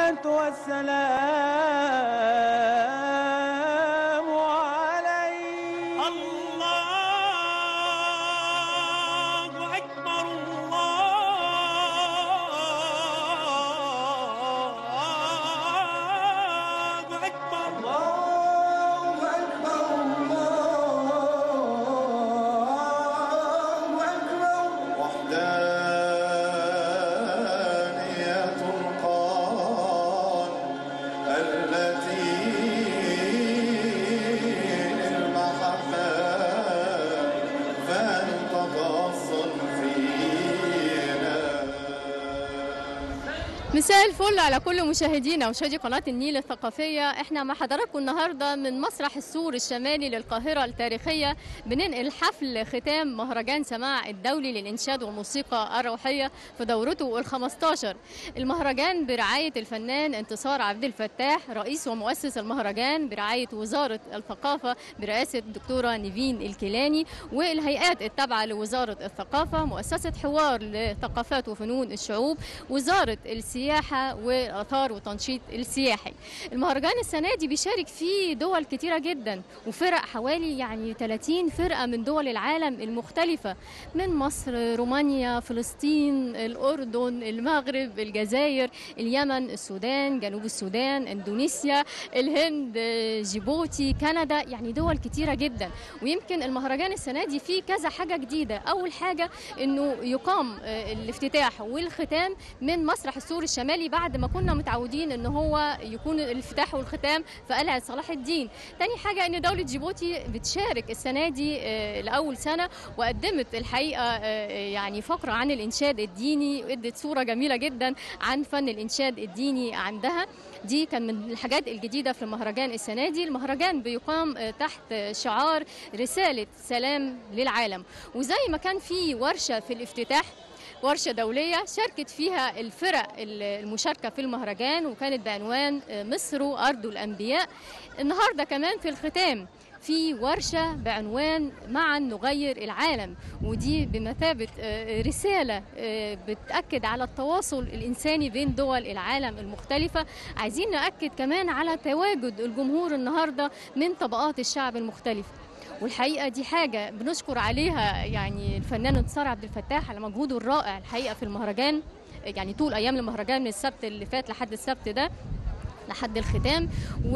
الصلاة والسلام عليه الله أكبر الله أكبر الله أكبر الله أكبر وحدانية القرآن التي للمحبة فلتتأصل فينا مساء الفل على كل مشاهدينا ومشاهدي قناة النيل الثقافية احنا مع حضراتكم النهاردة من مسرح السور الشمالي للقاهرة التاريخية بننقل حفل ختام مهرجان سماع الدولي للإنشاد والموسيقى الروحية في دورته ال 15 المهرجان برعاية الفنان انتصار عبد الفتاح رئيس ومؤسس المهرجان برعاية وزارة الثقافة برئاسة الدكتورة نيفين الكيلاني والهيئات التابعة لوزارة الثقافة مؤسسة حوار لثقافات وفنون الشعوب وزارة السياحة والآثار والتنشيط السياحي المهرجان السنة دي بيشارك فيه دول كتيرة جدا وفرق حوالي يعني 30 فرقة من دول العالم المختلفة من مصر رومانيا فلسطين الأردن المغرب الجزائر اليمن السودان جنوب السودان اندونيسيا الهند جيبوتي كندا يعني دول كتيرة جدا ويمكن المهرجان السنة دي فيه كذا حاجة جديدة أول حاجة إنه يقام آه، الافتتاح والختام من مسرح السور الشمالي بعد ما كنا متعودين إن هو يكون الافتتاح والختام في قلعة صلاح الدين تاني حاجة إن دولة جيبوتي بتشارك السنة دي آه، لأول سنة وقدمت الحقيقة آه، يعني فقرة عن الإنشاد الديني وادت صورة جميلة جدا عن فن الإنشاد الديني عندها دي كان من الحاجات الجديدة في المهرجان السنة دي المهرجان بيقام آه، تحت آه، شعار رسالة سلام للعالم وزي ما كان في ورشة في الافتتاح ورشة دولية شاركت فيها الفرق ال- المشاركة في المهرجان وكانت بعنوان آه، مصر أرض الأنبياء النهاردة كمان في الختام في ورشة بعنوان معا نغير العالم ودي بمثابة آه، رسالة آه، بتأكد على التواصل الإنساني بين دول العالم المختلفة عايزين نأكد كمان على تواجد الجمهور النهاردة من طبقات الشعب المختلفة والحقيقه دي حاجه بنشكر عليها يعني الفنان انتصار عبد الفتاح على مجهوده الرائع الحقيقه في المهرجان يعني طول ايام المهرجان من السبت اللي فات لحد السبت ده لحد الختام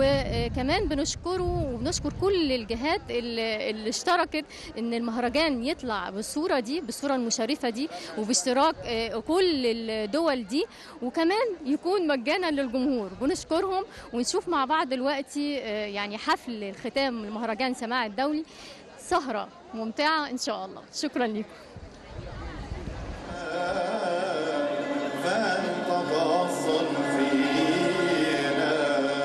وكمان بنشكره وبنشكر كل الجهات اللي اللي اشتركت ان المهرجان يطلع بالصوره دي بالصوره المشرفه دي وباشتراك آه، كل الدول دي وكمان يكون مجانا للجمهور بنشكرهم ونشوف مع بعض دلوقتي آه، يعني حفل الختام المهرجان سماع الدولي سهره ممتعه ان شاء الله شكرا لكم فلتتأصل فينا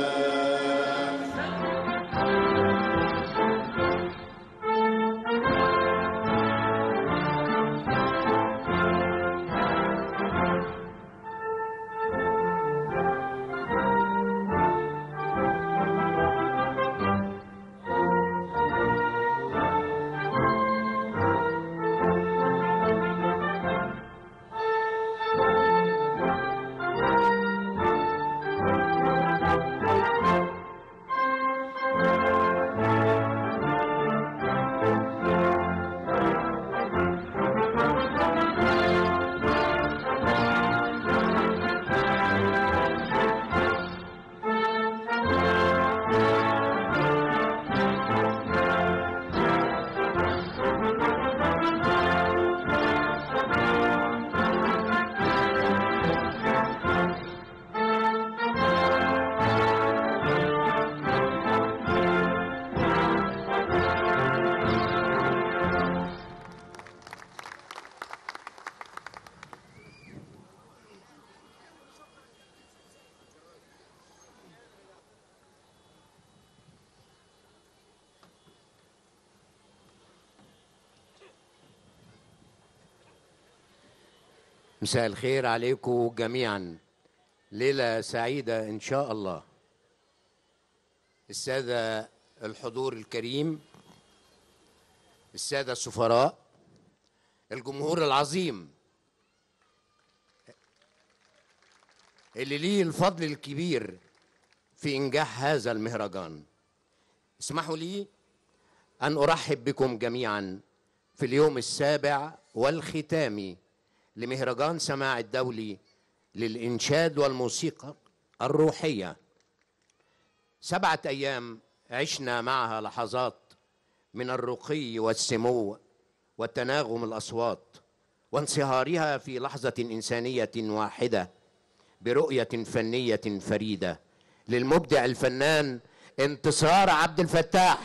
مساء الخير عليكم جميعا ليلة سعيدة إن شاء الله السادة الحضور الكريم السادة السفراء الجمهور العظيم اللي ليه الفضل الكبير في إنجاح هذا المهرجان اسمحوا لي أن أرحب بكم جميعا في اليوم السابع والختامي لمهرجان سماع الدولي للإنشاد والموسيقى الروحية سبعة أيام عشنا معها لحظات من الرقي والسمو والتناغم الأصوات وانصهارها في لحظة إنسانية واحدة برؤية فنية فريدة للمبدع الفنان انتصار عبد الفتاح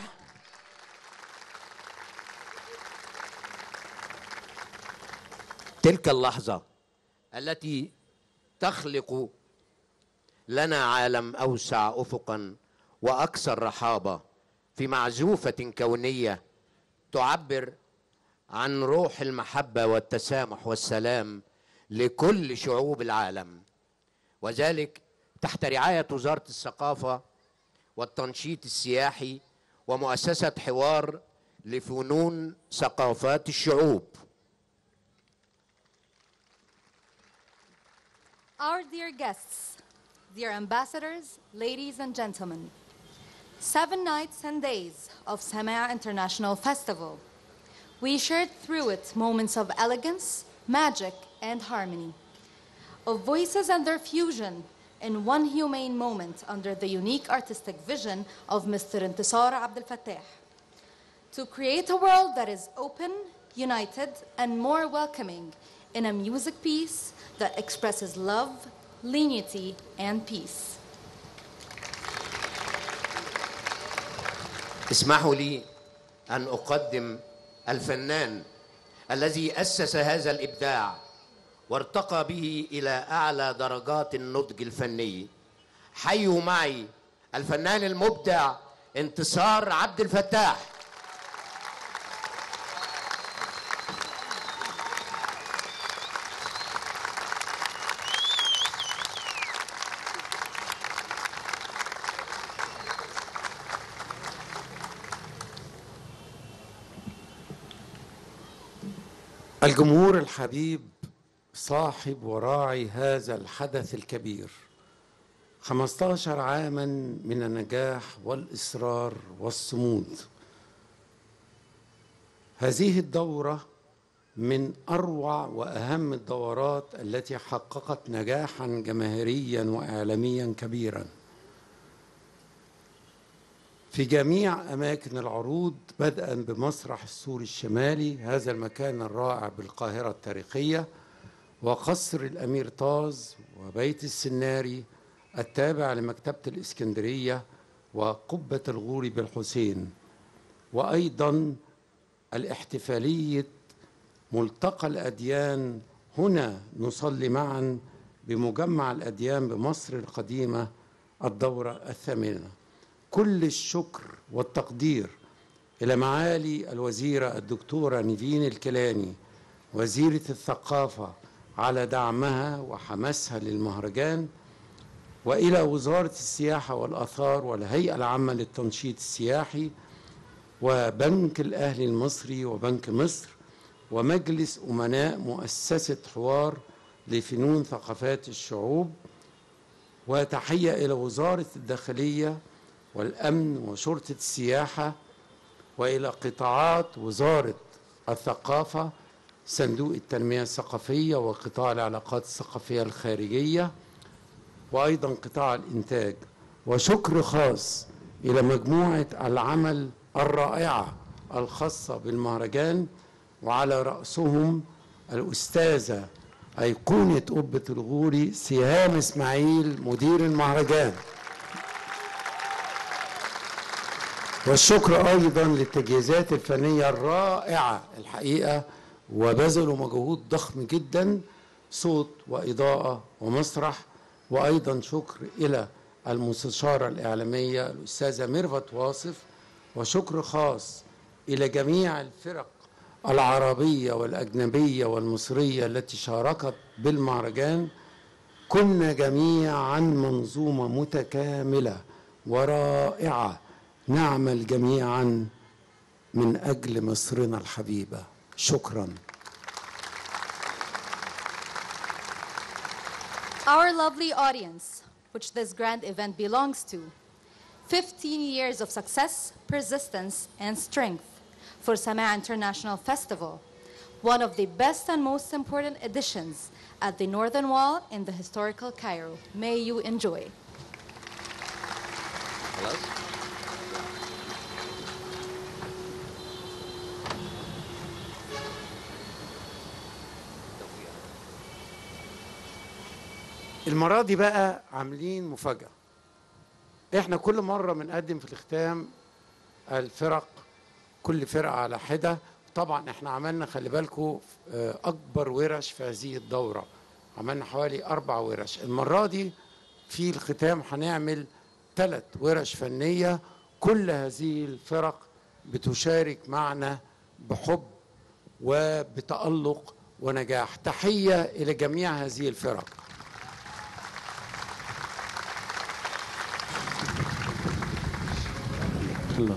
تلك اللحظة التي تخلق لنا عالم أوسع أفقا وأكثر رحابة في معزوفة كونية تعبر عن روح المحبة والتسامح والسلام لكل شعوب العالم وذلك تحت رعاية وزارة الثقافة والتنشيط السياحي ومؤسسة حوار لفنون ثقافات الشعوب Our dear guests, dear ambassadors, ladies and gentlemen, seven nights and days of Samea International Festival. We shared through it moments of elegance, magic, and harmony, of voices and their fusion in one humane moment under the unique artistic vision of Mr. Intisar Abdel Fattah. To create a world that is open, united, and more welcoming in a music piece that expresses love, lenity, and peace. اسمحوا لي أن أقدم الفنان الذي أسس هذا الإبداع وارتقى به إلى أعلى درجات النضج الفني حيوا معي الفنان المبدع انتصار عبد الفتاح الجمهور الحبيب صاحب وراعي هذا الحدث الكبير 15 عاما من النجاح والإصرار والصمود هذه الدورة من أروع وأهم الدورات التي حققت نجاحا جماهيريا وإعلاميا كبيرا في جميع أماكن العروض بدءا بمسرح السور الشمالي هذا المكان الرائع بالقاهرة التاريخية وقصر الأمير طاز وبيت السناري التابع لمكتبة الإسكندرية وقبة الغوري بالحسين وأيضا الاحتفالية ملتقى الأديان هنا نصلي معا بمجمع الأديان بمصر القديمة الدورة الثامنة كل الشكر والتقدير إلى معالي الوزيرة الدكتورة نيفين الكيلاني وزيرة الثقافة على دعمها وحماسها للمهرجان وإلى وزارة السياحة والآثار والهيئة العامة للتنشيط السياحي وبنك الأهلي المصري وبنك مصر ومجلس أمناء مؤسسة حوار لفنون ثقافات الشعوب وتحية إلى وزارة الداخلية والأمن وشرطة السياحة وإلى قطاعات وزارة الثقافة صندوق التنمية الثقافية وقطاع العلاقات الثقافية الخارجية وأيضا قطاع الإنتاج وشكر خاص إلى مجموعة العمل الرائعة الخاصة بالمهرجان وعلى رأسهم الأستاذة أيقونة قبة الغوري سهام إسماعيل مدير المهرجان والشكر أيضا للتجهيزات الفنية الرائعة الحقيقة وبذلوا مجهود ضخم جدا صوت وإضاءة ومسرح وأيضا شكر إلى المستشارة الإعلامية الأستاذة ميرفت واصف وشكر خاص إلى جميع الفرق العربية والأجنبية والمصرية التي شاركت بالمهرجان كنا جميعا منظومة متكاملة ورائعة نعمل جميعا من أجل مصرنا الحبيبة شكرا Our lovely audience, which this grand event belongs to, 15 years of success, persistence, and strength for Sama International Festival, one of the best and most important editions at the Northern Wall in the historical Cairo. May you enjoy. المرة دي بقى عاملين مفاجأة احنا كل مرة بنقدم في الختام الفرق كل فرقة على حدة طبعا احنا عملنا خلي بالكم اكبر ورش في هذه الدورة عملنا حوالي اربع ورش المرة دي في الختام هنعمل ثلاث ورش فنية كل هذه الفرق بتشارك معنا بحب وبتألق ونجاح تحية إلى جميع هذه الفرق الله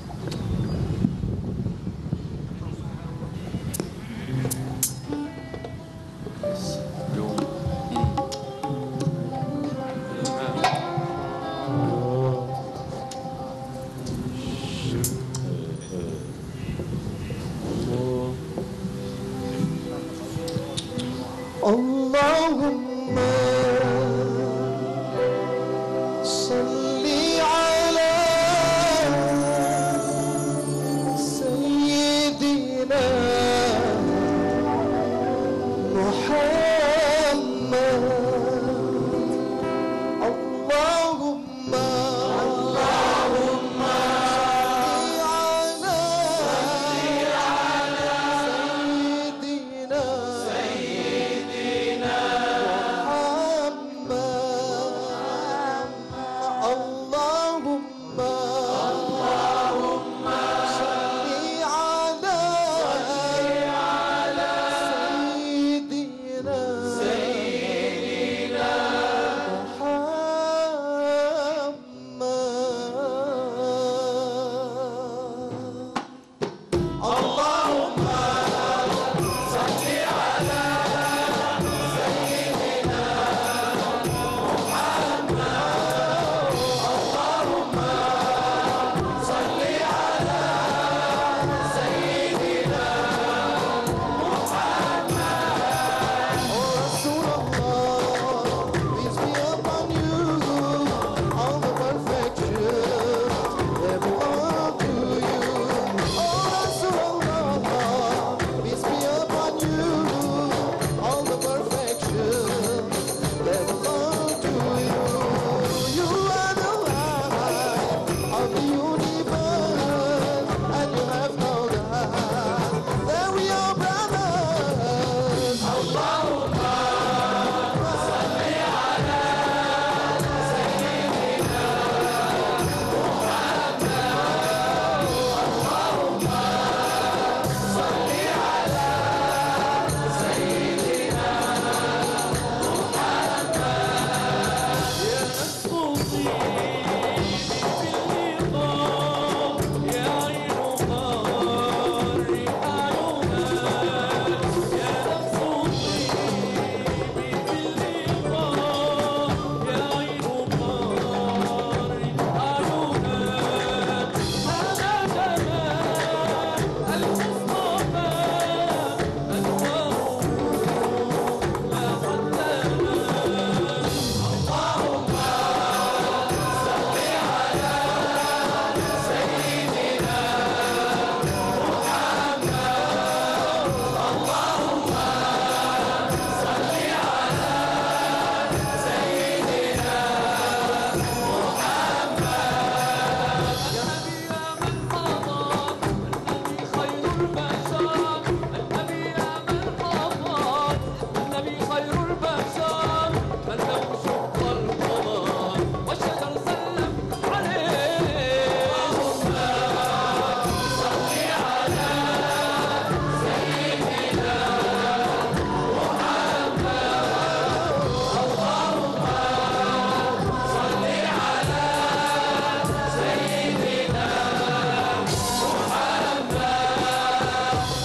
اللهم صل على سيدنا محمد اللهم اللهم صل على سيدنا محمد اللهم اللهم صل على سيدنا سيدنا محمد اللهم There we are, brothers.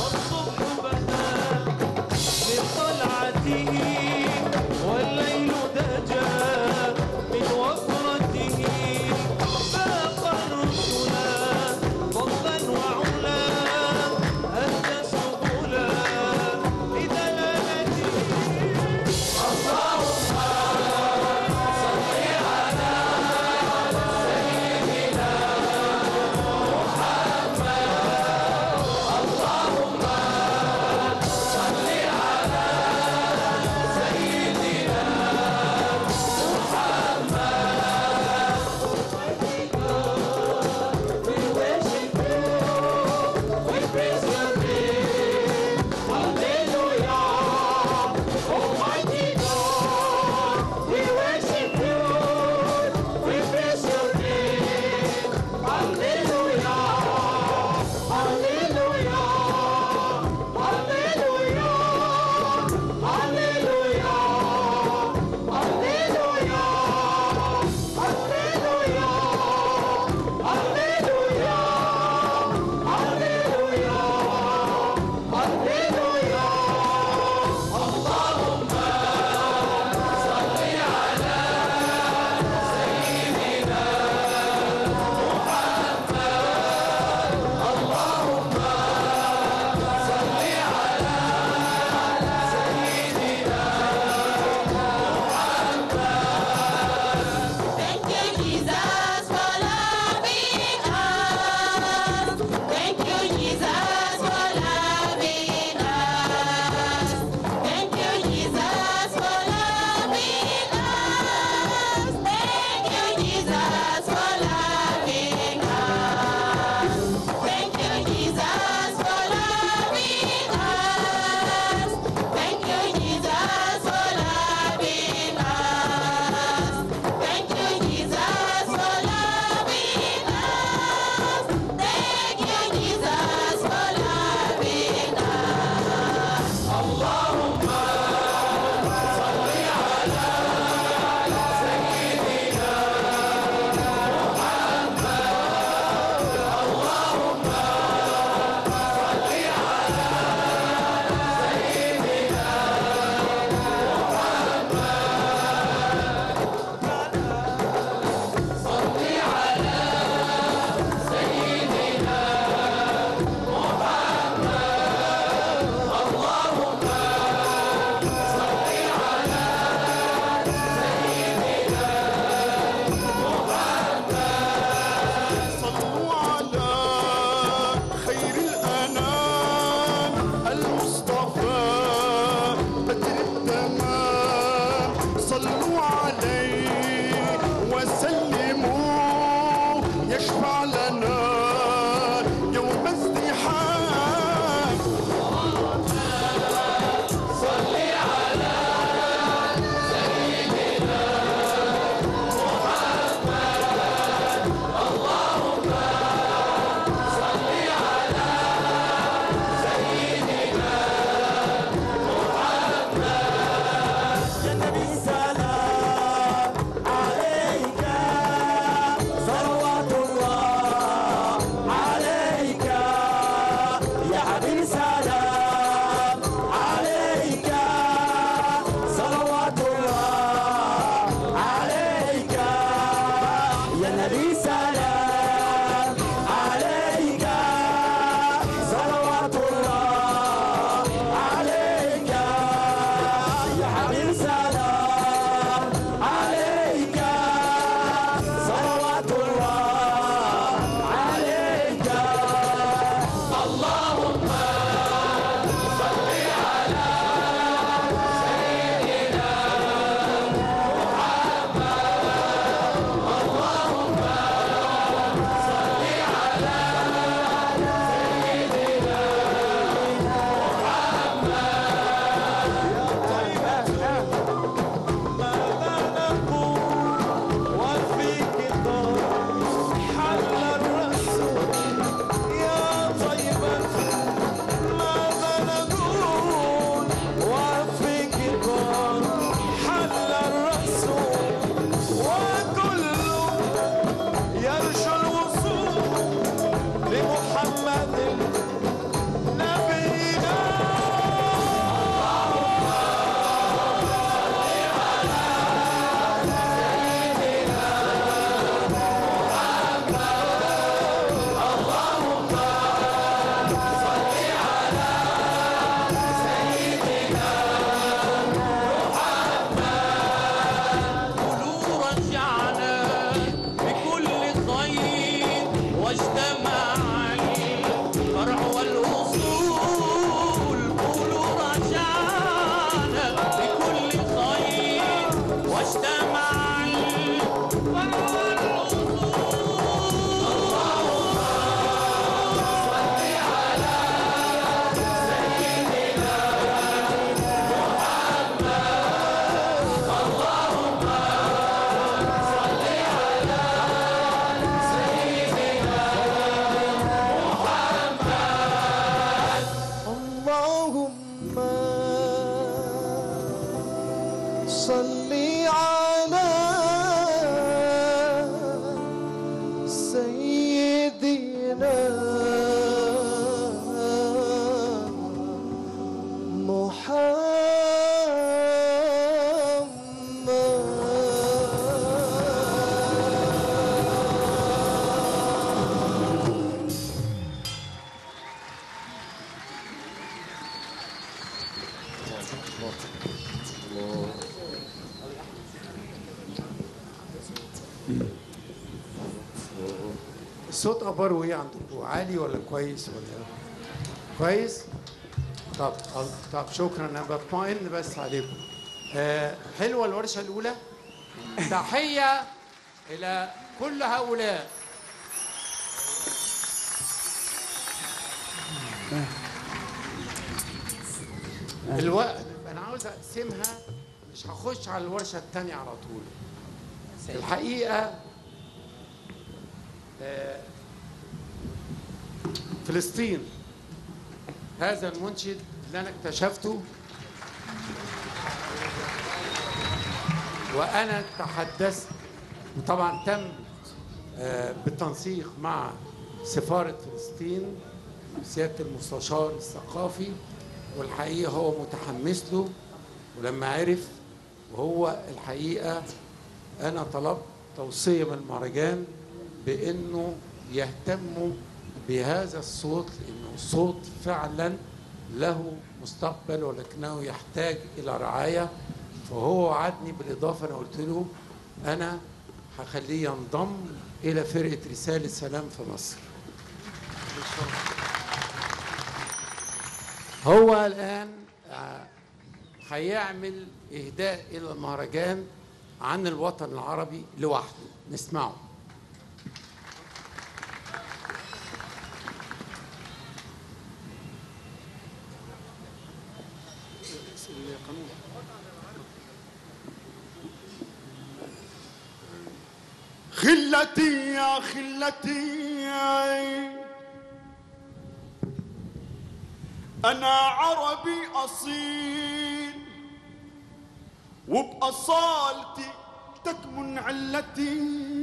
والليل صلي على سيدنا محمد الصوت اخباره ايه عندكم عالي ولا كويس ولا كويس طب طب شكرا انا بطمئن بس عليكم آه حلوه الورشه الاولى تحيه الى كل هؤلاء الوقت انا عاوز اقسمها مش هخش على الورشه الثانيه على طول الحقيقه آه، فلسطين هذا المنشد اللي انا اكتشفته وانا تحدثت وطبعا تم آه، بالتنسيق مع سفاره فلسطين سياده المستشار الثقافي والحقيقه هو متحمس له ولما عرف وهو الحقيقه انا طلبت توصيه من المهرجان بانه يهتموا بهذا الصوت لانه صوت فعلا له مستقبل ولكنه يحتاج الى رعايه فهو وعدني بالاضافه انا قلت له انا هخليه ينضم الى فرقه رساله سلام في مصر هو الان آه، هيعمل اهداء الى المهرجان عن الوطن العربي لوحده نسمعه خلتي يا خلتي أنا عربي أصيل وبأصالتي تكمن علتي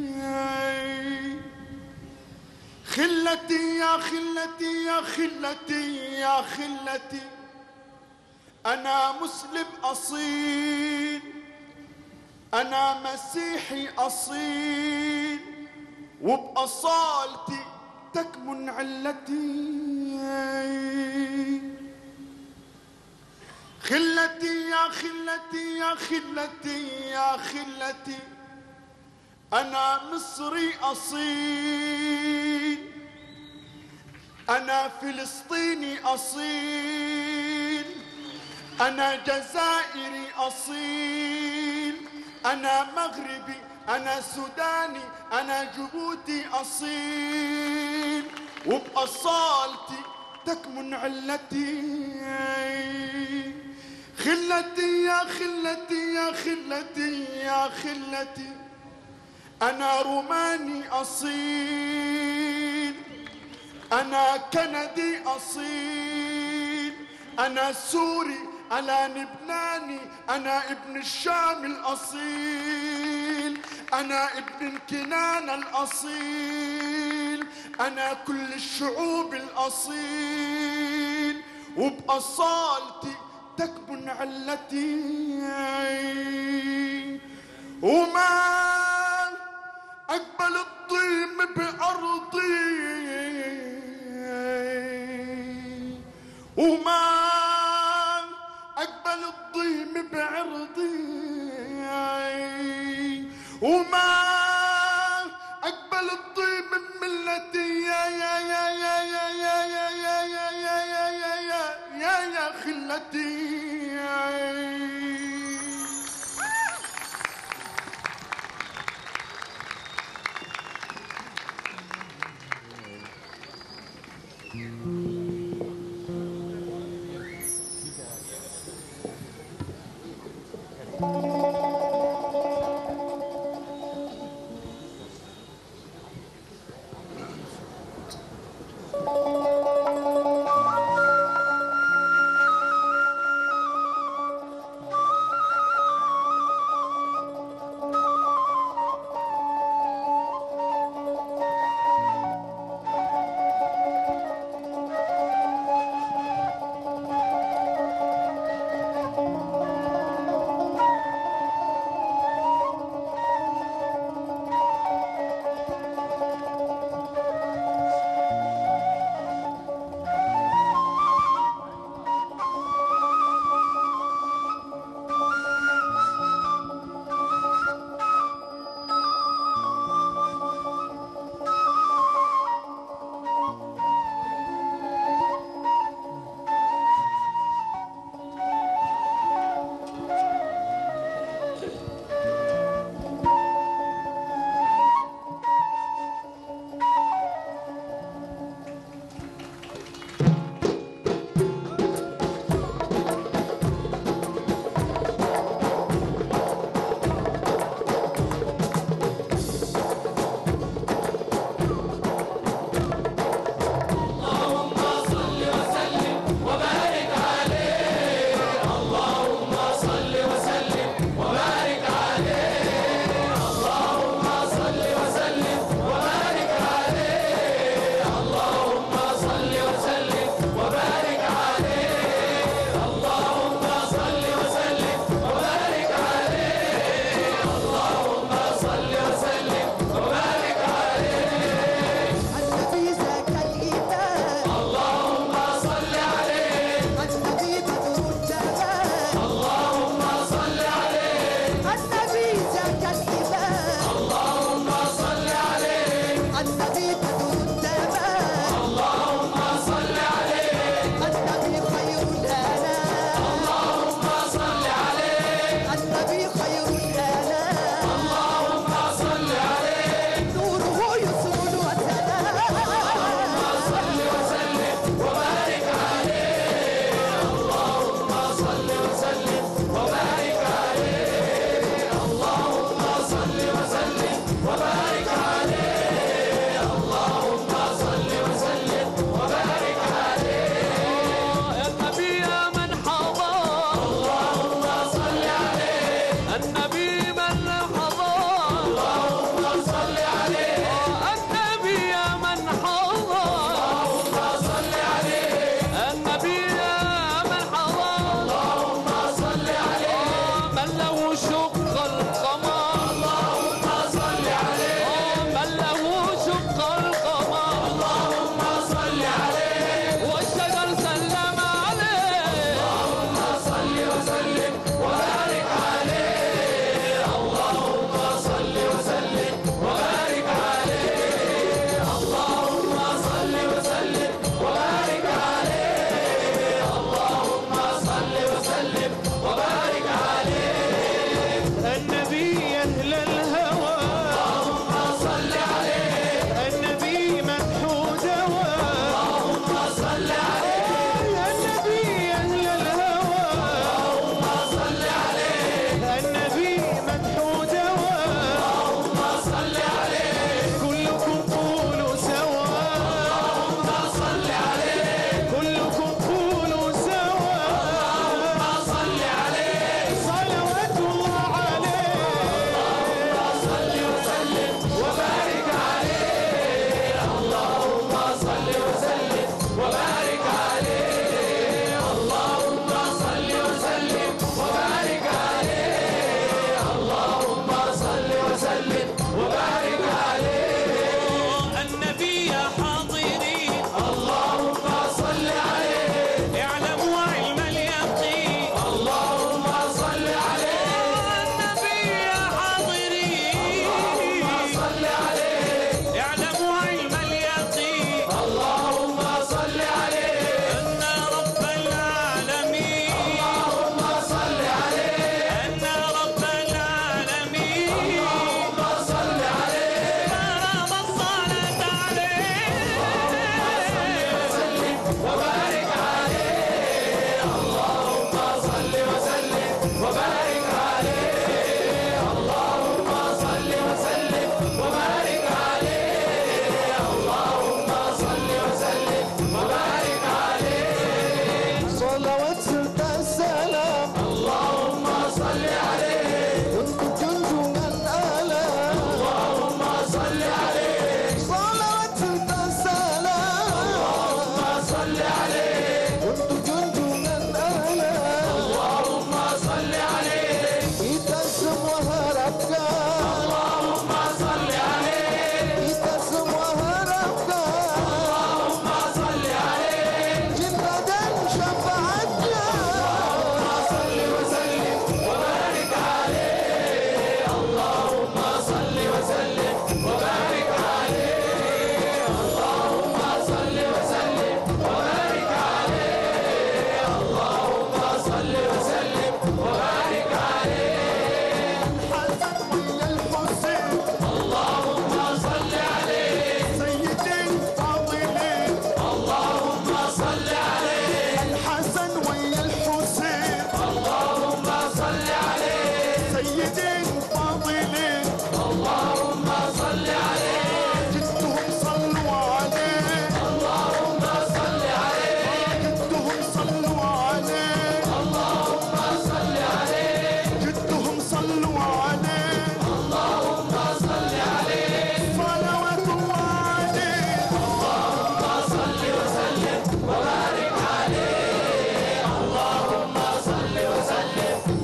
خلتي يا خلتي يا خلتي يا خلتي أنا مسلم أصيل أنا مسيحي أصيل وبأصالتي تكمن علتي خلتي يا خلتي يا خلتي يا خلتي أنا مصري أصيل أنا فلسطيني أصيل أنا جزائري أصيل أنا مغربي أنا سوداني أنا جبوتي أصيل وبأصالتي تكمن علتي خلتي يا خلتي يا خلتي يا خلتي أنا روماني أصيل أنا كندي أصيل أنا سوري أنا لبناني أنا ابن الشام الأصيل أنا ابن الكنانة الأصيل أنا كل الشعوب الأصيل وبأصالتي تكمن علتي وما أقبل الضيم بأرضي وما أقبل الضيم بعرضي وما أقبل الضيم بملتي يا يا يا يا يا يا يا يا يا يا يا يا يا يا يا خلتي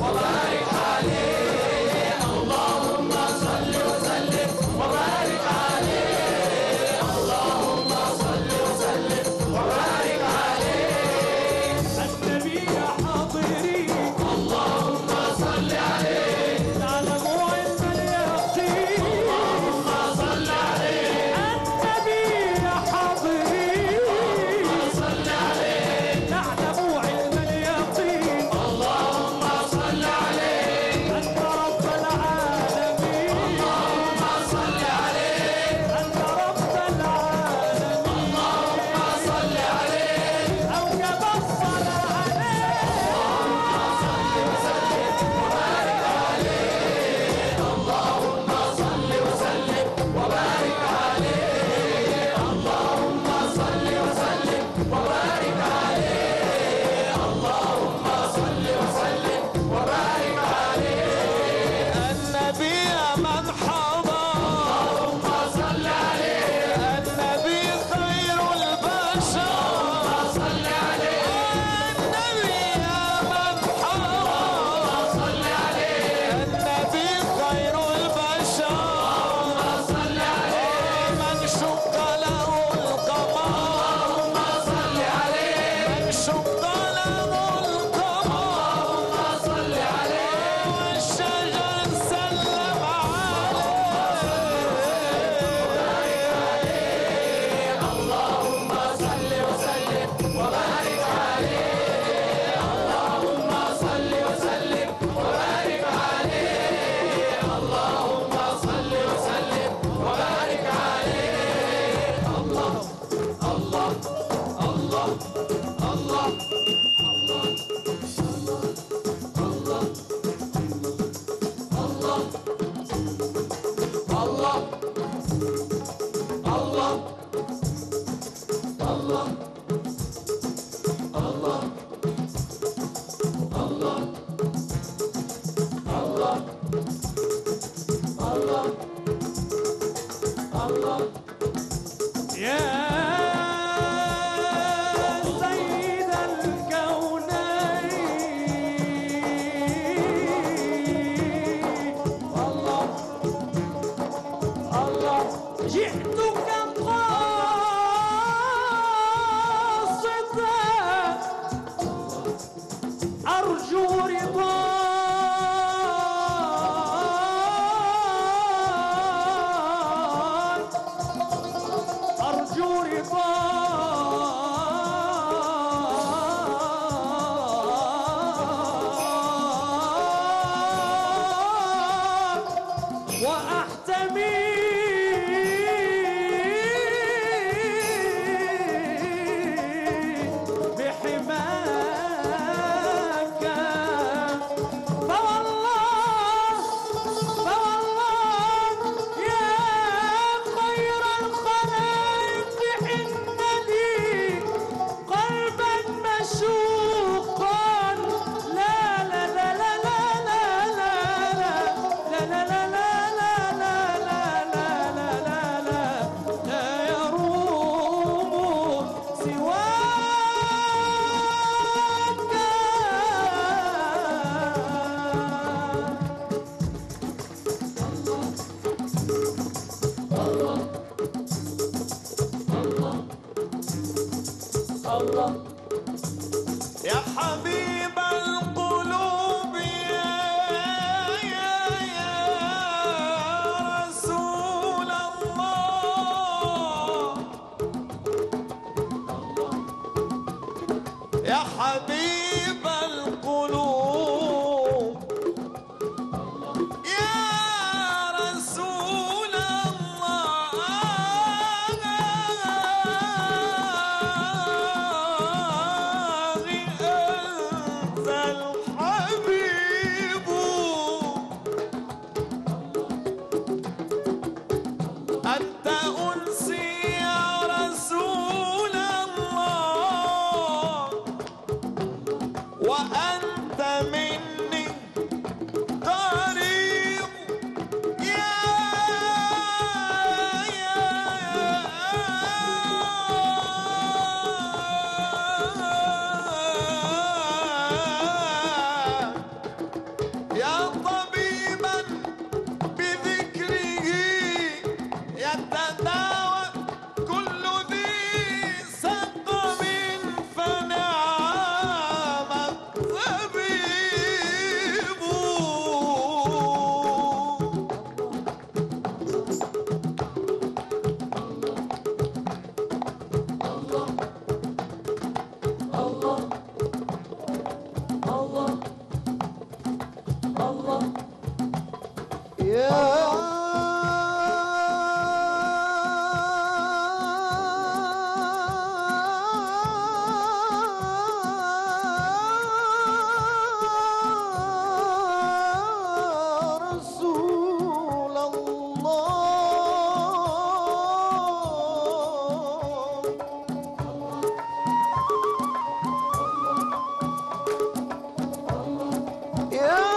النبي يا حاضرين اللهم صل عليه تعلموا علم اليقين اللهم صل عليه النبي يا حاضرين اللهم صل عليه تعلموا علم اليقين اللهم صل عليه يا رسول الله يا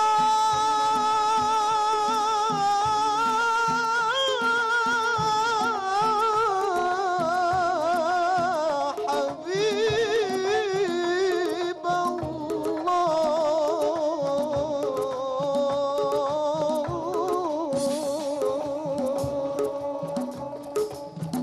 حبيب الله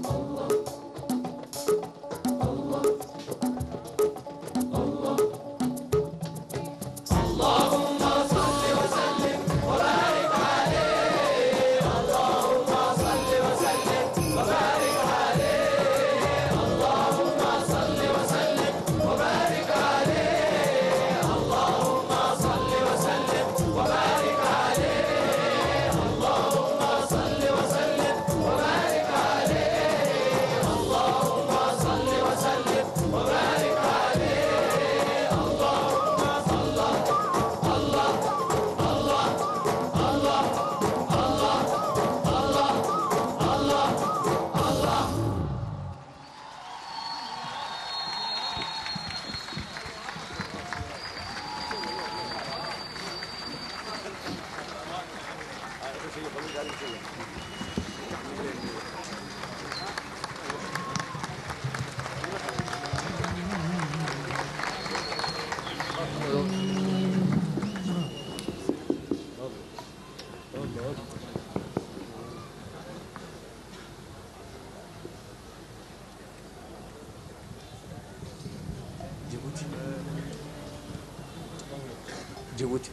جيبوتي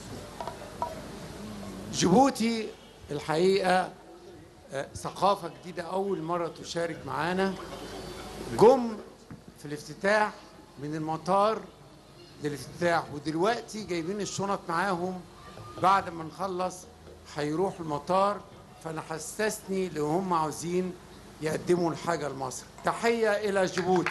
جيبوتي الحقيقة آه، ثقافة جديدة أول مرة تشارك معانا جم في الافتتاح من المطار للافتتاح ودلوقتي جايبين الشنط معاهم بعد ما نخلص هيروحوا المطار فأنا حسسني لو هم عاوزين يقدموا الحاجة لمصر تحية إلى جيبوتي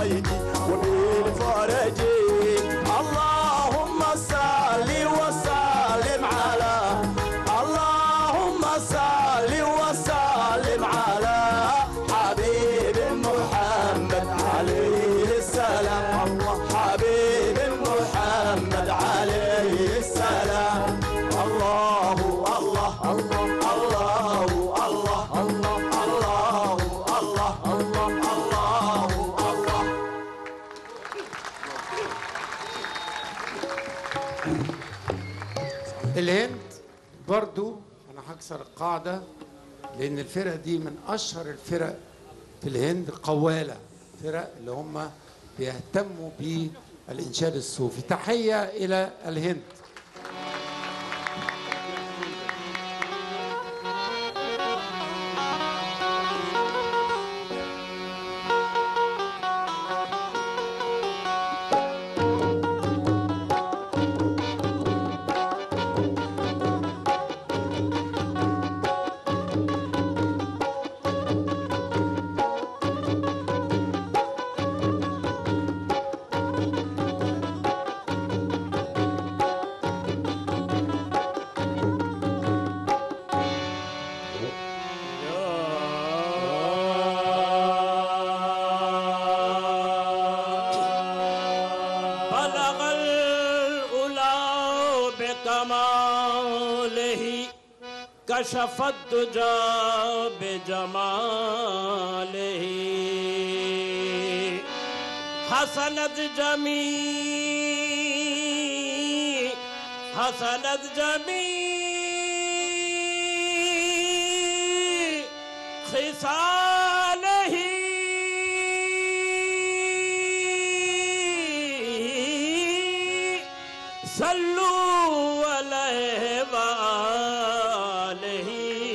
عيدي ومن فرجي اللهم صل وسلم على اللهم صل وسلم على حبيب محمد عليه السلام الله حبيب محمد عليه السلام الله الله الله الله الله الله الله الله الله الله الهند برضو انا هكسر القاعده لان الفرق دي من اشهر الفرق في الهند قواله فرق اللي هم بيهتموا بالانشاد الصوفي تحيه الى الهند بلغ الأولى بكماله كشف الدجى بجماله حسنت جميع حسنت جميع خصاله صلوا عليه وآله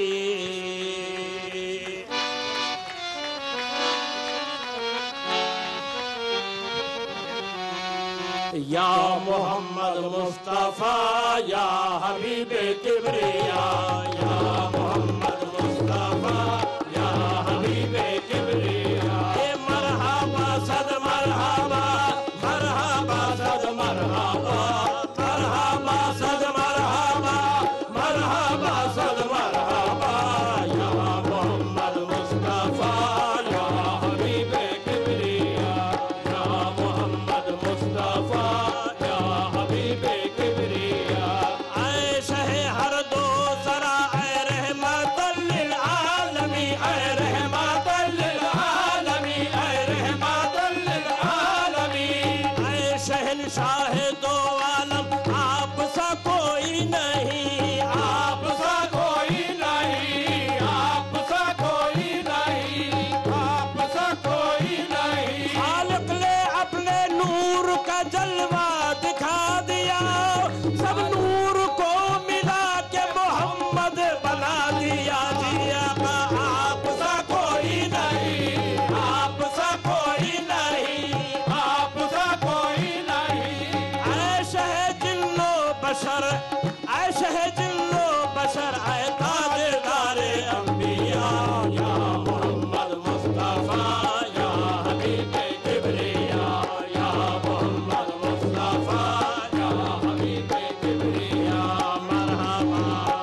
يا محمد مصطفى يا حبيب كبرياء يا محمد مصطفى يا حبيب كبرياء مرحبا صد مرحبا مرحبا صد مرحبا مرحبا صد مرحبا مرحبا صد مرحبا يا محمد مصطفى يا حبيب كبرياء يا محمد مصطفى يا حبيب كبرياء عيشه هر دو سرا اے رحمت للعالمین اے رحمت للعالمین اے رحمت للعالمین اے شہنشاہ دو عالم آپ سا کوئی نہیں آپ سا کوئی نہیں آپ سا کوئی نہیں آپ سا کوئی نہیں خالق نے اپنے نور کا جلوہ دکھا دیا سب نور کو ملا کے محمد بنا دیا جی آقا آپ سا کوئی نہیں آپ سا کوئی نہیں آپ سا کوئی نہیں عیش ہے جنو بشر عیش ہے جنو بشر اے تاجدار انبیاء یا محمد مصطفیٰ یا حبیب کبریا یا محمد مصطفیٰ یا حبیب کبریا مرحبا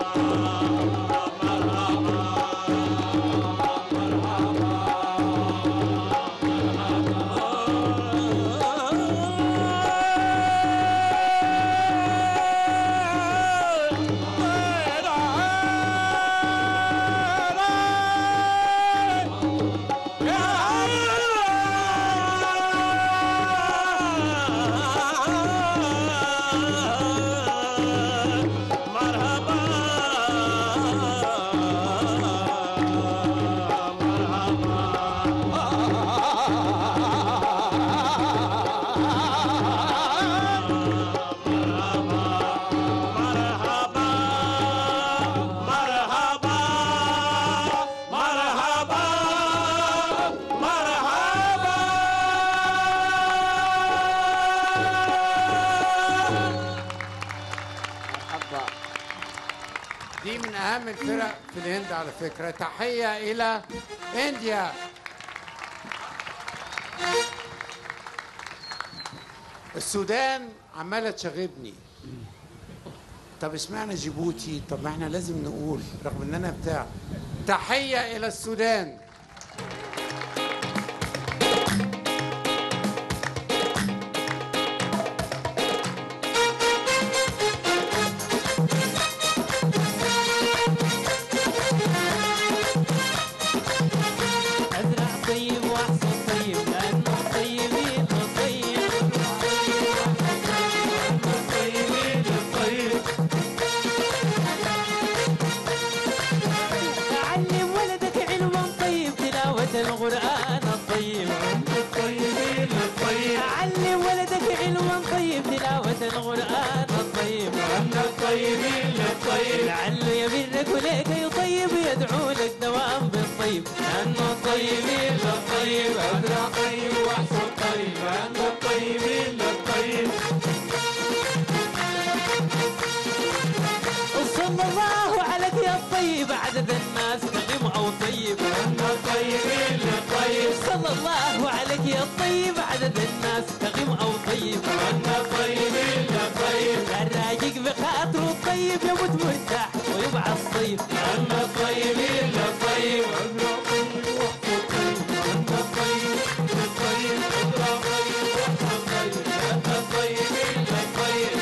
مرحبا مرحبا مرحبا مرحبا دي من اهم الفرق في الهند على فكره تحيه الى انديا السودان عماله تشغبني طب اشمعنى جيبوتي طب ما احنا لازم نقول رغم ان انا بتاع تحيه الى السودان ازرع طيب واحصد طيب لانه الطيبين الطيب الطيبين الطيب علم ولدك علما طيب تلاوة القرآن الطيب الطيبين الطيب علم ولدك علما طيب تلاوة القرآن الطيب الطيبين الطيب لعله يبرك وليك يطيب يدعو لك دوام بالطيب لأنه الطيبين للطيب أزرع طيب وأحصد طيب لأنه الطيبين للطيب صلى الله عليك يا الطيب عدد الناس نغم او طيب ان الطيبين للطيب صلى الله عليك يا الطيب عدد الناس نغم او طيب ان الطيبين للطيب الراجق بخاطره الطيب يموت مرتاح ويبعث طيب ان الطيبين للطيب أزرع طيب واحصد طيب أن الطيب للطيب أزرع طيب واحصد طيب أن الطيبين للطيب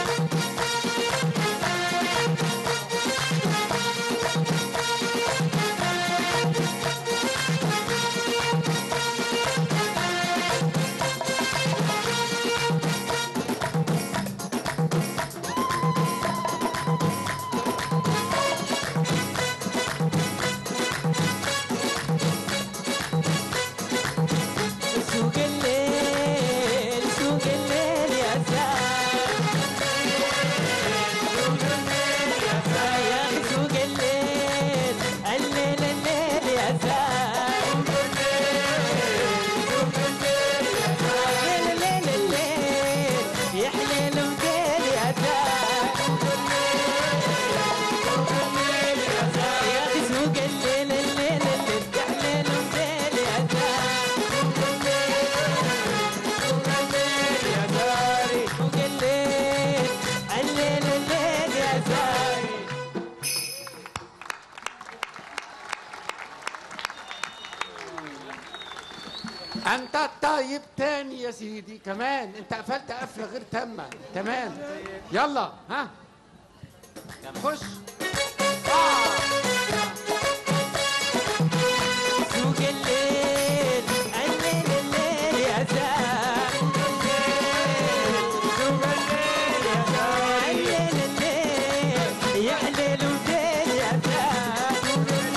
سوق الليل سوق الليل يا سام يا أخي سوق الليل الليل الليل يا سام الليل الليل الليل يا حليل وديل يا سام يا أخي سوق الليل الليل الليل يا حليل وديل يا سام يا زاري فوق الليل الليل الليل يا زاري انت الطيب تاني يا سيدي كمان انت قفلت قفله غير تامه تمام يلا ها خش سوق الليل الليل الليل يا زاري سوق الليل يا زاري الليل الليل يا حليل وديل يا زاري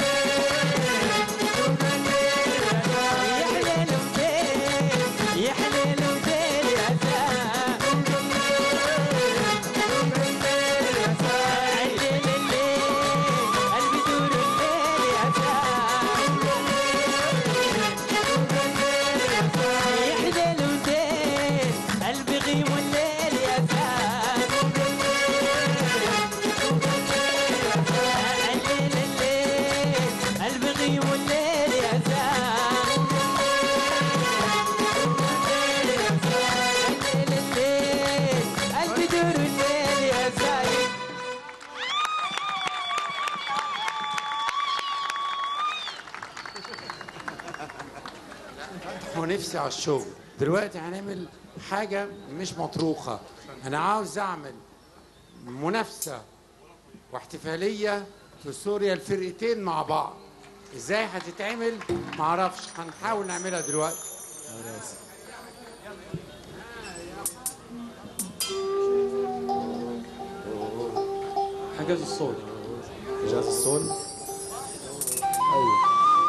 يا حليل وديل يا حليل وديل يا زاري الليل الليل قلبي دور الليل يا زاري يحلل ودين قلبي غيم الليل يا زاري الليل الليل قلبي غيم الليل يا زاري الليل الليل قلبي دور الليل يا زاري ونفسي على الشغل دلوقتي هنعمل حاجة مش مطروخة أنا عاوز أعمل منافسة واحتفالية في سوريا الفرقتين مع بعض ازاي هتتعمل معرفش هنحاول نعملها دلوقتي حجز الصوت جهاز الصوت ايوه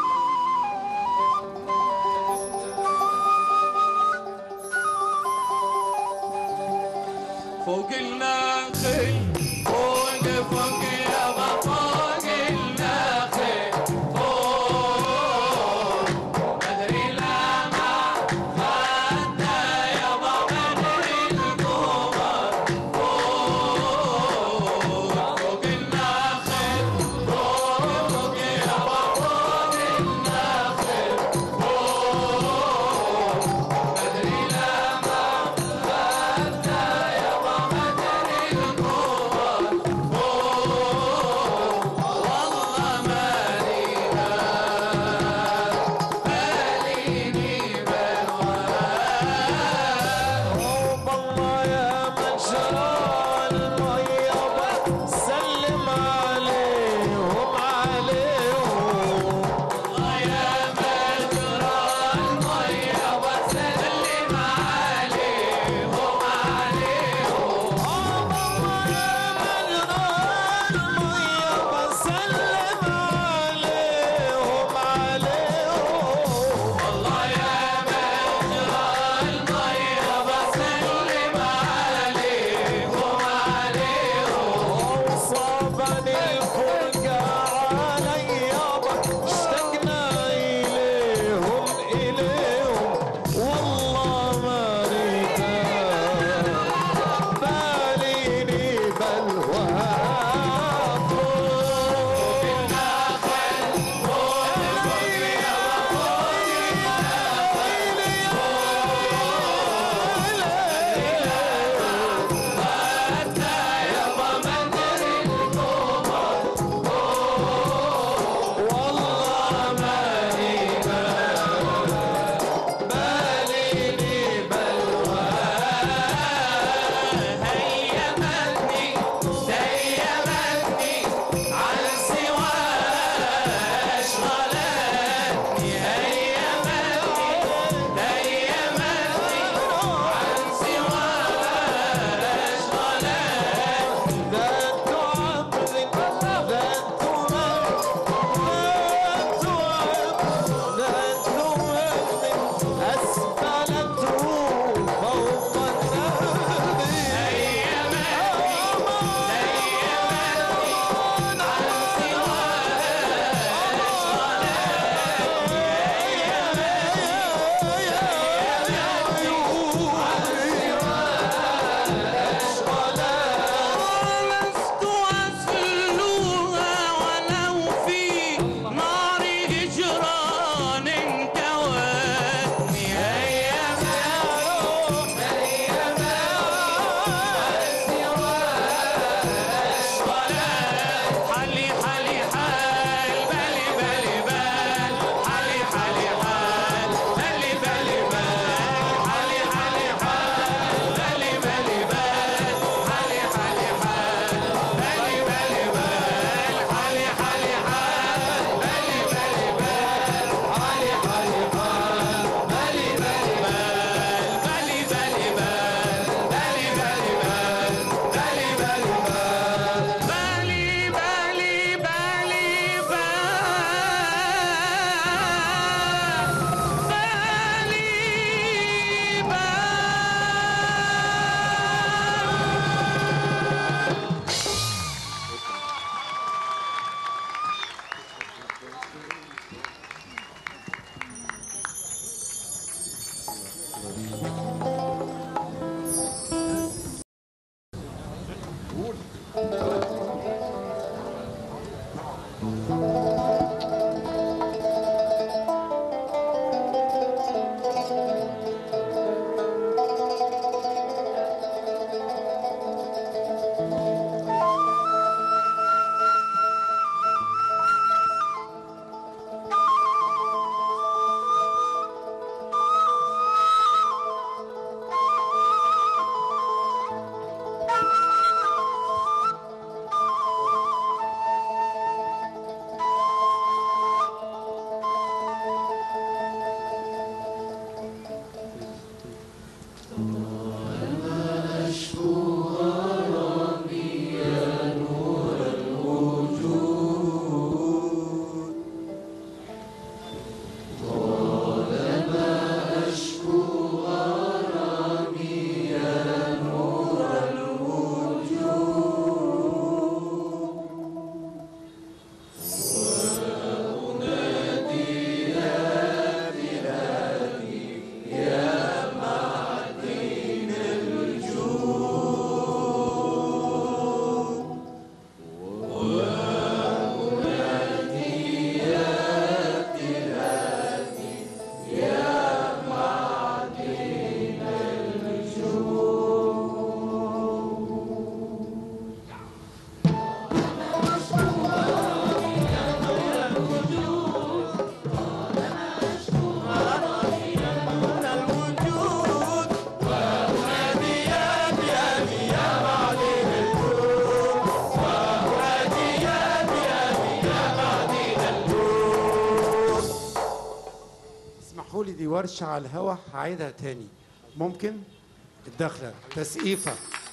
فوق النخل فوق فوق يابا فوق النخل فوق بدري لما خدنا يابا بدري القمر فوق فوق النخل فوق يابا فوق النخل فوق بدري لما خدنا الورشة على الهوا هعيدها تاني ممكن الدخلة تسقيفة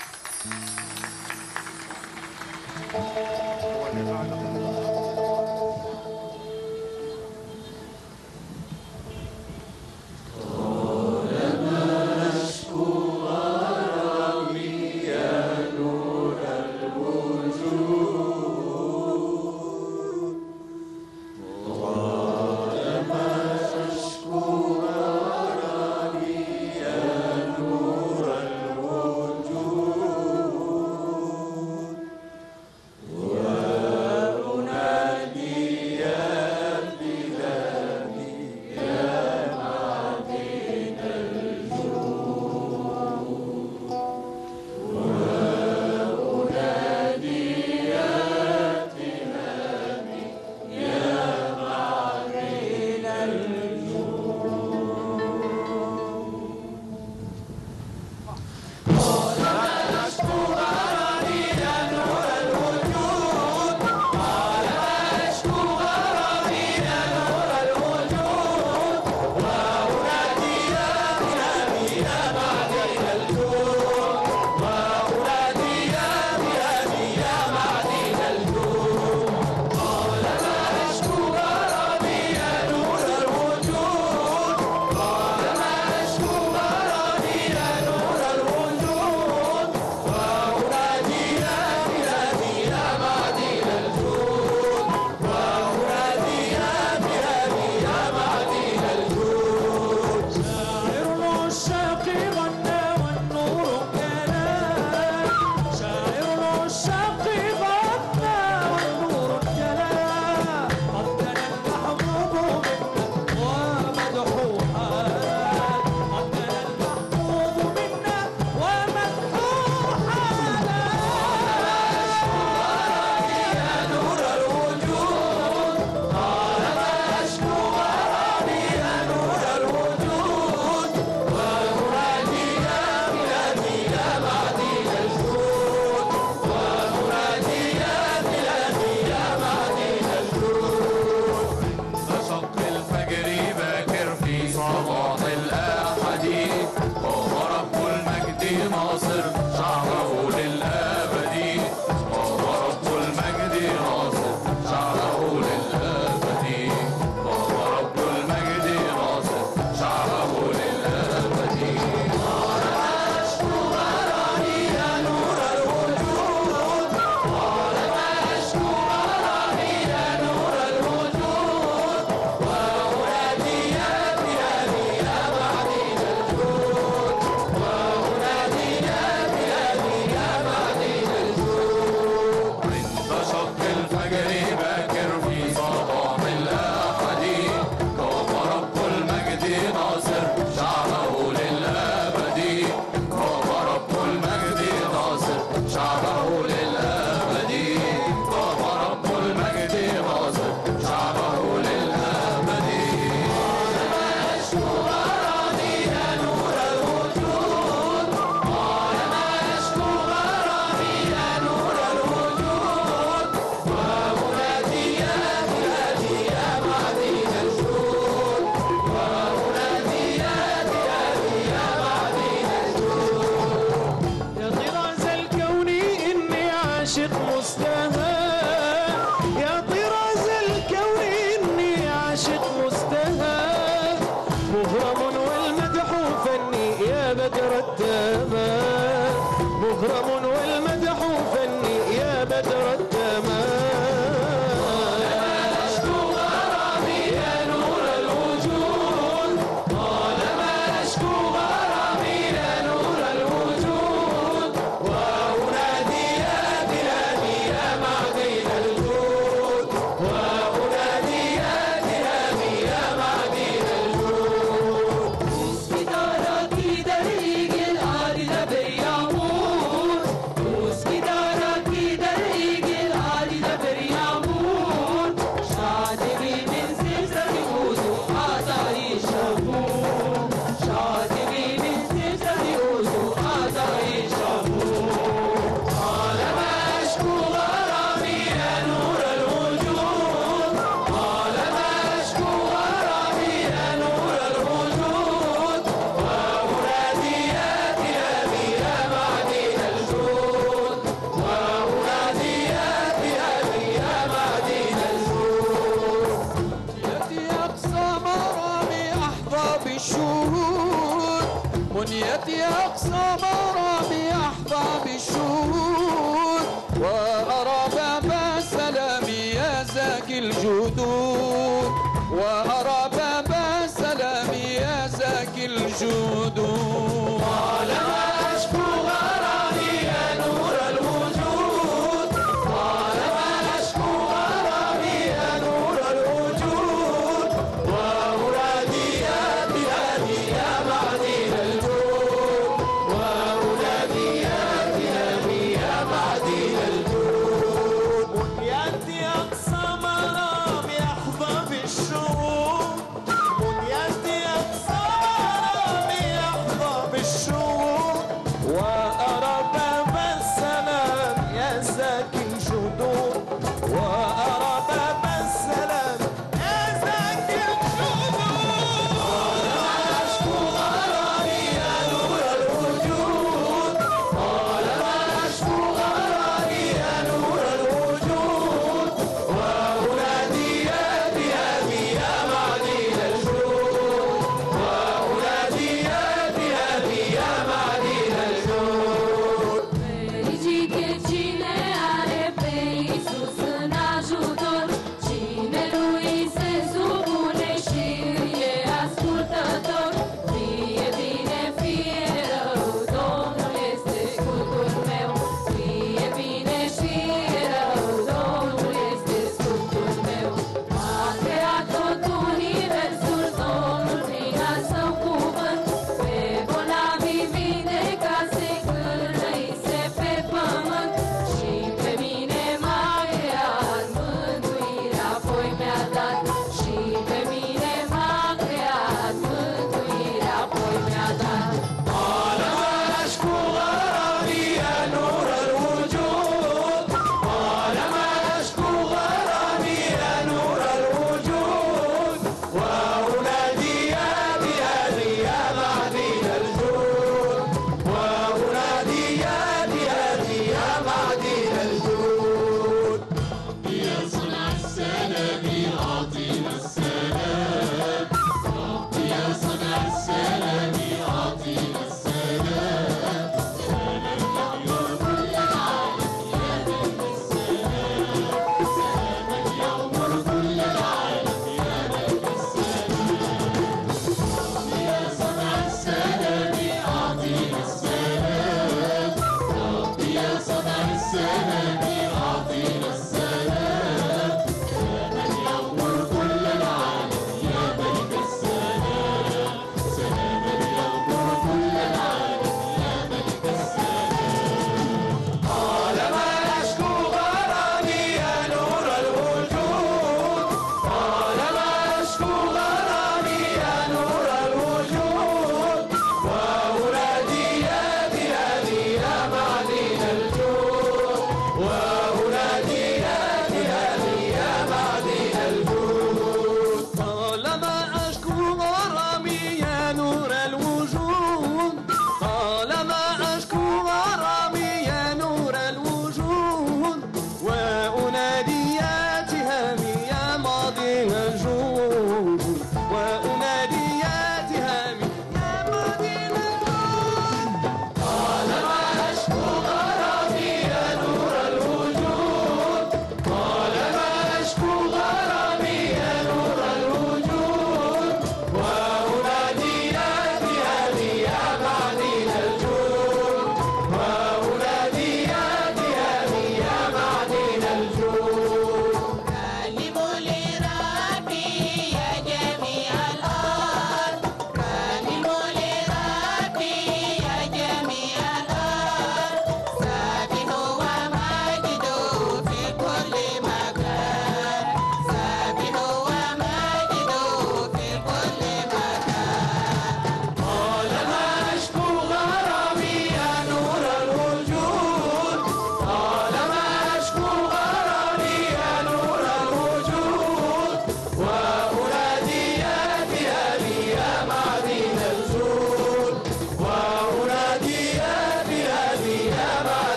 شاعر العشاق غنى والنور كلا شاعر العشاق غنى والنور كلا قد كان المحبوب منا ومدحوحا قد كان المحبوب منا ومدحوحا يا نور الوجود قال ما أشكو غرامي يا نور الوجود ومرادي يا بلادي يا معدن الجود ومرادي يا بلادي يا معدن الجود فشق الفجر باكر في صباح الأحد وهو رب المجد ناصر شعره للأبد وهو رب المجد ناصر شعره للأبد وهو رب المجد ناصر شعره للأبد أشكو غرامي يا نور الوجود قال ما أشكو غرامي يا نور الوجود وأنادي يا بلادي يا معدن الجود وأنادي يا بلادي يا معدن الجود عند شق الفجر باكر في صباح الأحد قام رب المجد ناصر شعبه للأبد قام رب المجد ناصر شعبه للأبد قام رب المجد ناصر شعبه للأبد أشكو غرامي يا نور الوجود قال ما أشكو غرامي يا نور الوجود وأنادي يا بلادي يا معدن الجود وأنادي يا بلادي يا معدن الجود يا طراز الكون إني عاشق مستهى يا طراز الكون إني عاشق مستهى مغرم والمدح فني يا بدر التمام مغرم والمدح فني يا بدر التمام أشكو غرامي يا نور الوجود قال ما أشكو غرامي يا نور الوجود وأنادي يا بلادي يا معدن الجود وأنادي يا بلادي يا معدن الجود مسكتارك دريق الأرض بيامور مسكتارك دريق بنيتي أقصى مرامي أحظى بالشهود وأرى باب السلام يا زاكي الجدود وأرى باب السلام يا زاكي الجدود طالما أشكو غرامي يا نور الوجود طالما أشكو غرامي يا نور الوجود وأولادي يا بلادي يا معدن الجود وأولادي يا بلادي يا معدن الجود بنيتي أقصى مرام يحظى بالشهود بنيتي أقصى مرام يحظى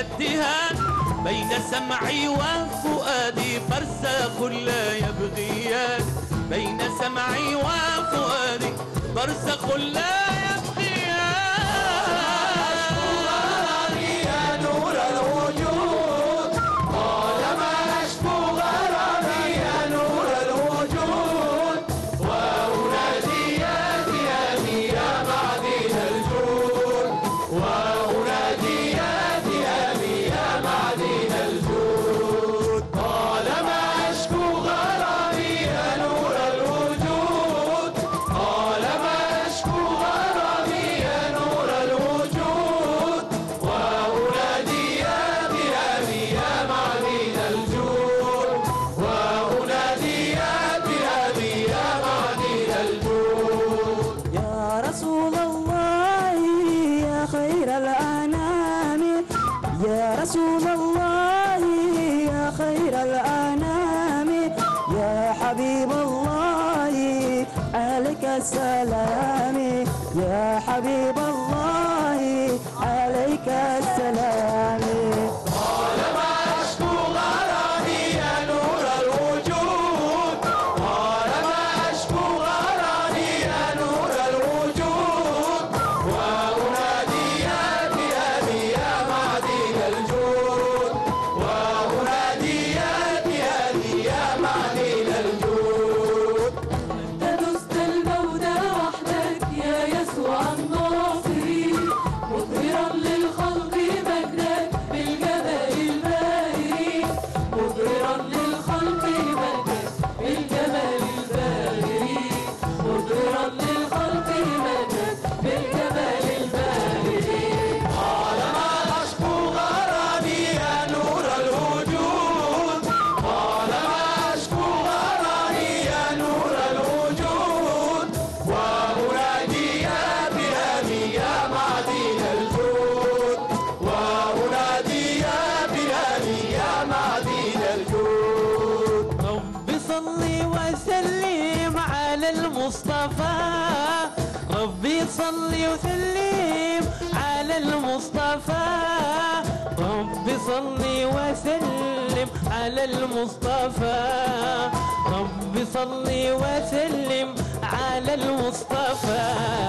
الدهان بين سمعي وفؤادي برزخ لا يبغيان بين سمعي وفؤادي برزخ لا يبغيان يا نور الوجود طالما أشكو غرامي يا نور الوجود وأنادي يا ثيابي يا معدن الجود وأنادي يا ثيابي يا معدن الجود طالما أشكو غرامي يا نور الوجود طالما أشكو غرامي يا نور الوجود وأنادي يا ثيابي يا معدن الجود وأنادي يا ثيابي يا معدن الجود يا رسول الله يا خير الأنام يا رسول الله يا خير الأنام يا حبيب الله عليك السلام يا حبيب الله عليك السلام طالما أشكو غرامي يا نور الوجود طالما أشكو غرامي يا نور الوجود وأنادي يا ثيابي يا معدن الجود وأنادي يا ثيابي يا معدن الجود تدست الموت وحدك يا يسوع الناصري مظهرا للخلق مجدك بالجمال الباهري مظهرا للخلق مجدك بالجمال الباهري مظهرا للخلق مجدك بالجمال الباهري طالما أشكو غرامي يا نور الوجود طالما أشكو غرامي يا نور الوجود وأنادي يا بهامي يا معدن الجود وأنادي يا بهامي يا معدن الجود رب صل وسلم على المصطفى ربي صل وسلم على المصطفى ربي صل وسلم على المصطفى ربي صل وسلم على المصطفى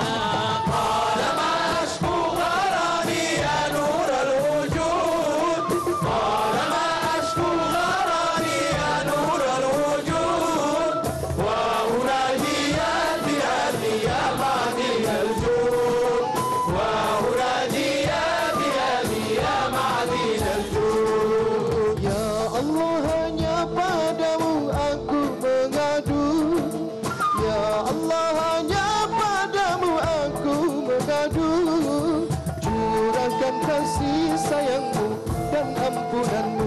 طالما أشكو غرامي يا نور الوجود طالما أشكو غرامي يا نور الوجود وأنادي يا ثيابي يا معدن الجود وأنادي يا ثيابي يا معدن الجود Ya Allah hanya padamu aku mengadu Ya Allah hanya padamu aku mengadu Curahkan kasih sayangmu dan ampunanmu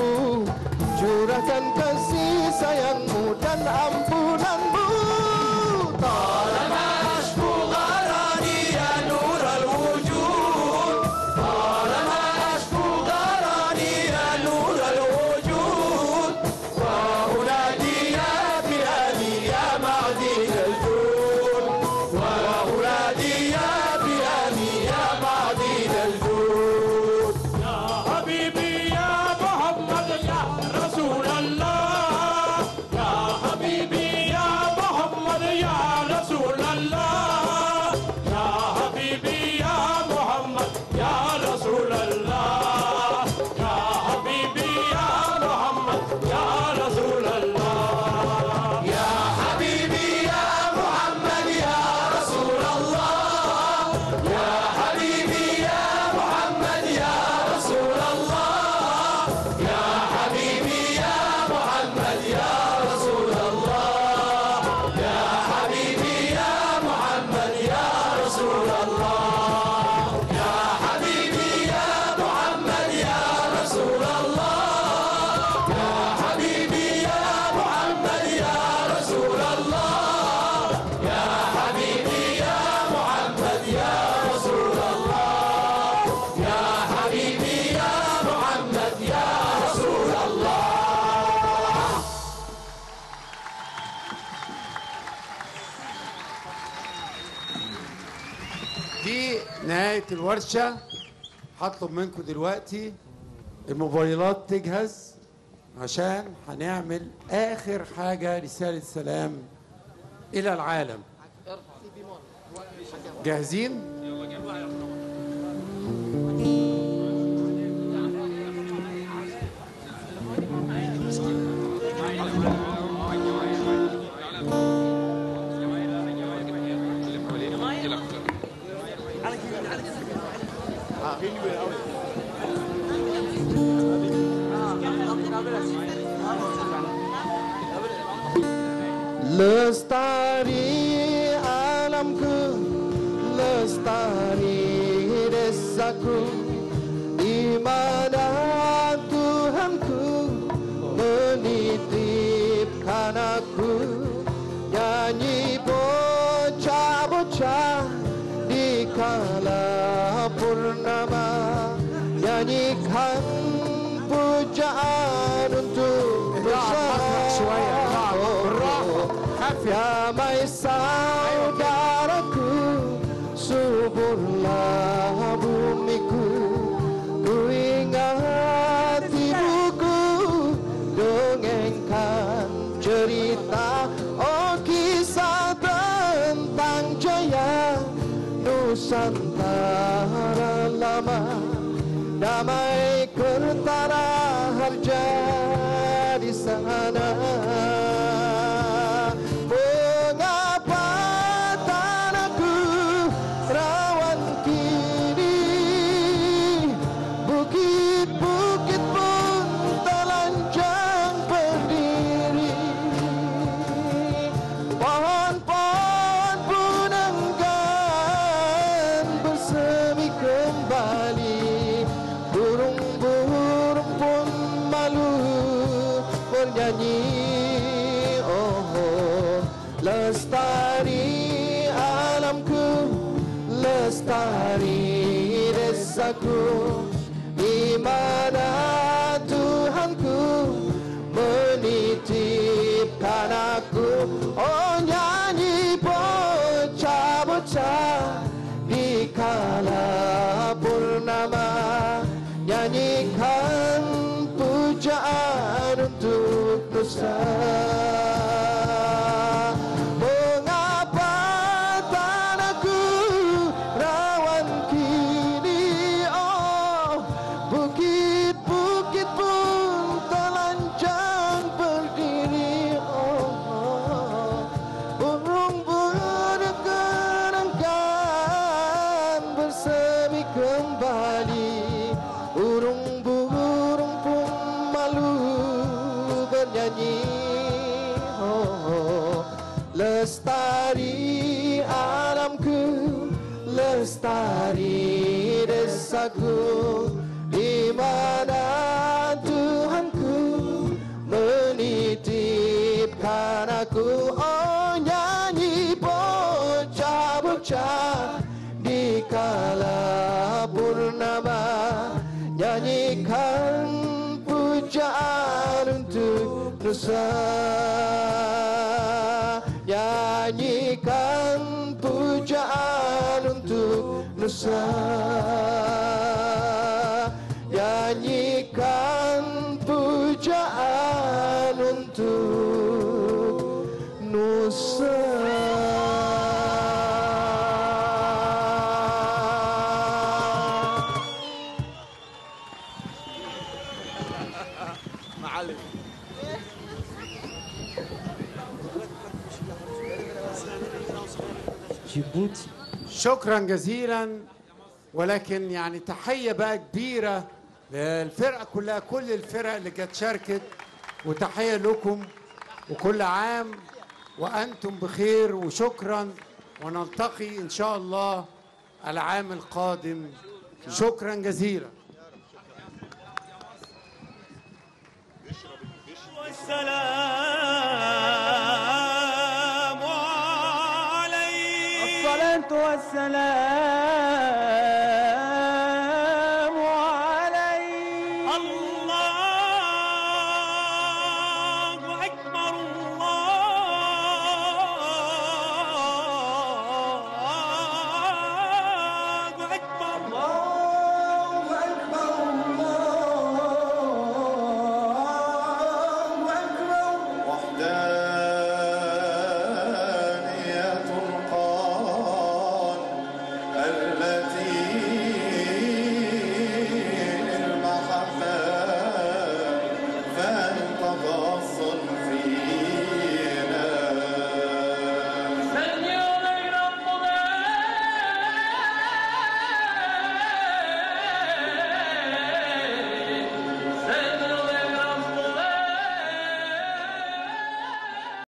Curahkan kasih sayangmu dan ampunanmu طالما أشكو غرامي يا نور الوجود طالما أشكو غرامي يا نور الوجود وأنادي يا بهادي يا معدن الجود وأنادي يا بهادي يا معدن الجود يا حبيبي يا محمد يا رسول الله يا حبيبي يا محمد يا رسول الله يا حبيبي يا محمد يا رسول الله يا حبيبي يا محمد يا رسول الله يا حبيبي يا محمد يا رسول الله يا حبيبي يا محمد يا رسول الله يا حبيبي يا محمد يا رسول الله يا حبيبي يا محمد يا رسول الله يا حبيبي يا محمد يا رسول الله يا حبيبي يا محمد يا رسول الله يا حبيبي يا محمد يا رسول الله يا حبيبي يا محمد يا رسول الله دي نهاية الورشة هطلب منكم دلوقتي الموبايلات تجهز عشان هنعمل آخر حاجة رسالة سلام إلى العالم جاهزين؟ Lestari alamku Lestari desaku Di mana Tuhanku Menitipkan aku Nyanyi bocah-bocah Di kala purnama Nyanyikan pujaan untuk Damai saudaraku Suburlah bumiku Ku ingat ibuku Dongengkan cerita Oh kisah tentang jaya Nusantara lama Damai kertara harja di sana Mengapa tanahku rawan kini Bukit-bukit pun telanjang berdiri Pohon-pohon pun enggan bersemi kembali Burung-burung pun malu bernyanyi Oh, oh lestari alamku Lestari desaku Di mana Tuhanku menitipkan aku Oh nyanyi bocah-bocah di kala purnama Nyanyikan pujaan untuk Nusa Mengapa tanahku rawan kini Oh bukit-bukit pun telanjang berdiri Oh, oh. burung-burung kerangkan bersemi kembali Burung-burung pun malu bernyanyi oh, oh. Lestari alamku Lestari desaku Di mana Tuhanku menitipkan aku Oh nyanyi bocah-bocah Di kala purnama Nyanyikan pujaan untuk Nusa Nyanyikan pujaan untuk Nusa Nyanyikan pujaan untuk Nusa معلم جيبوتي شكرا جزيلا ولكن يعني تحيه بقى كبيره للفرقه كلها كل الفرق اللي كانت شاركت وتحيه لكم وكل عام وانتم بخير وشكرا ونلتقي ان شاء الله العام القادم شكرا جزيلا والسلام عليك الصلاة والسلام عليك الله